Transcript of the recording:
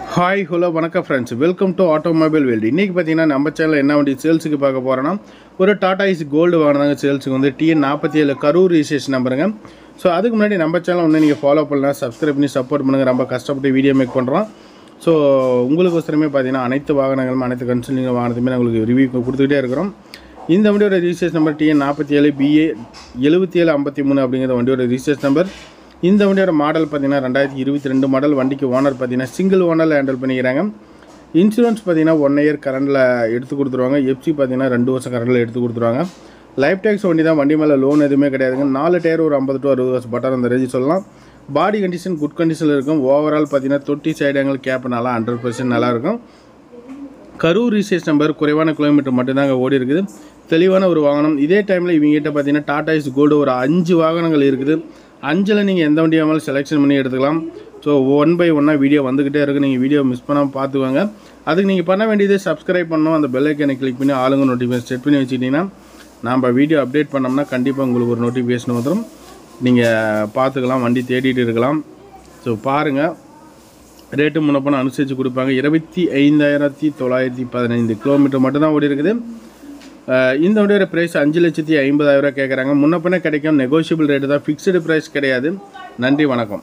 hi hello வணக்கம் friends welcome to automobile world இன்றைக்கி பார்த்தீங்கன்னா நம்ம சேனலில் என்ன வண்டி சேல்ஸுக்கு பார்க்க போகிறோன்னா ஒரு டாடா இஸ் கோல்டு வாங்கினாங்க சேல்ஸுக்கு வந்து டிஎன் நாற்பத்தி ஏழு கரூர் ரிஜிஸ்ட்ரேஷன் நம்பருங்க ஸோ அதுக்கு முன்னாடி நம்ம சேனல் வந்து நீங்கள் ஃபாலோ பண்ணலாம் சப்ஸ்கிரைப் பண்ணி சப்போர்ட் பண்ணுங்கள் ரொம்ப கஷ்டப்பட்டு வீடியோ மேக் பண்ணுறோம் ஸோ உங்களுக்கோசரமே பார்த்தீங்கன்னா அனைத்து வாகனங்களும் அனைத்து கன்சல்டிங் வாகனத்துமே நான் உங்களுக்கு ரிவ்யூ கொடுத்துக்கிட்டே இருக்கிறோம் இந்த வண்டியோட ரிஜிஸ்ட்ரேஷன் நம்பர் டிஎன் நாற்பத்தி ஏழு பிஏ எழுபத்தி ஏழு ஐம்பத்தி மூணு அப்படிங்கிற வண்டியோட ரிஜிஸ்ட்ரேஷன் நம்பர் இந்த வண்டியோட மாடல் பார்த்தீங்கன்னா ரெண்டாயிரத்தி இருபத்தி ரெண்டு மாடல் வண்டிக்கு ஓனர் பார்த்தீங்கன்னா சிங்கிள் ஓனரில் ஹேண்டில் பண்ணிக்கிறாங்க இன்சூரன்ஸ் பார்த்தீங்கன்னா ஒன் இயர் கரண்டில் எடுத்து கொடுத்துருவாங்க எஃப்சி பார்த்தீங்கன்னா ரெண்டு வருஷம் கரண்டில் எடுத்து கொடுத்துருவாங்க லைஃப் டேக்ஸ் வண்டி தான் வண்டி மேலே லோன் எதுவுமே கிடையாதுங்க நாலு டயர் ஒரு ஐம்பது டு அறுபது வருஷம் பட்டார் அந்த ரேஞ்சு சொல்லலாம் பாடி கண்டிஷன் குட் கண்டிஷனில் இருக்கும் ஓவரால் பார்த்தீங்கன்னா தொட்டி சைடு ஆங்கிள் கேப் நல்லா ஹண்ட்ரட் பர்சன்ட் நல்லாயிருக்கும் கரூர் ரீசேஸ் நம்பர் குறைவான கிலோமீட்டர் மட்டும்தாங்க ஓடி இருக்குது தெளிவான ஒரு வாகனம் இதே டைமில் இவங்ககிட்ட பார்த்தீங்கன்னா டாடா இஸ் கோல்டு ஒரு அஞ்சு வாகனங்கள் இருக்குது அஞ்சில் நீங்கள் எந்த வண்டியாக வேணாலும் செலெக்ஷன் பண்ணி எடுத்துக்கலாம் ஸோ ஒன் பை ஒன்னாக வீடியோ வந்துக்கிட்டே இருக்குது நீங்கள் வீடியோ மிஸ் பண்ணாமல் பார்த்துக்கோங்க அதுக்கு நீங்கள் பண்ண வேண்டியது சப்ஸ்கிரைப் பண்ணணும் அந்த பெல் ஐக்கனை கிளிக் பண்ணி ஆளுங்க நோட்டிஃபிகேஷன் செட் பண்ணி வச்சுக்கிட்டிங்கன்னா நம்ம வீடியோ அப்டேட் பண்ணோம்னா கண்டிப்பாக உங்களுக்கு ஒரு நோட்டிஃபிகேஷன் வந்துடும் நீங்கள் பார்த்துக்கலாம் வண்டி தேடிட்டு இருக்கலாம் ஸோ பாருங்கள் ரேட்டு முன்னப்பணம் அனுசரித்து கொடுப்பாங்க இருபத்தி ஐந்தாயிரத்தி தொள்ளாயிரத்தி பதினைந்து கிலோமீட்டர் மட்டும்தான் ஓடி இருக்குது அஹ் இந்த வண்டியோட ப்ரைஸ் அஞ்சு லட்சத்தி ஐம்பதாயிரம் ரூபாய் கேட்குறாங்க முன்னப்பணம் கிடைக்கும் நெகோஷியபிள் ரேட்டு தான் ஃபிக்ஸ்டு ப்ரைஸ் கிடையாது நன்றி வணக்கம்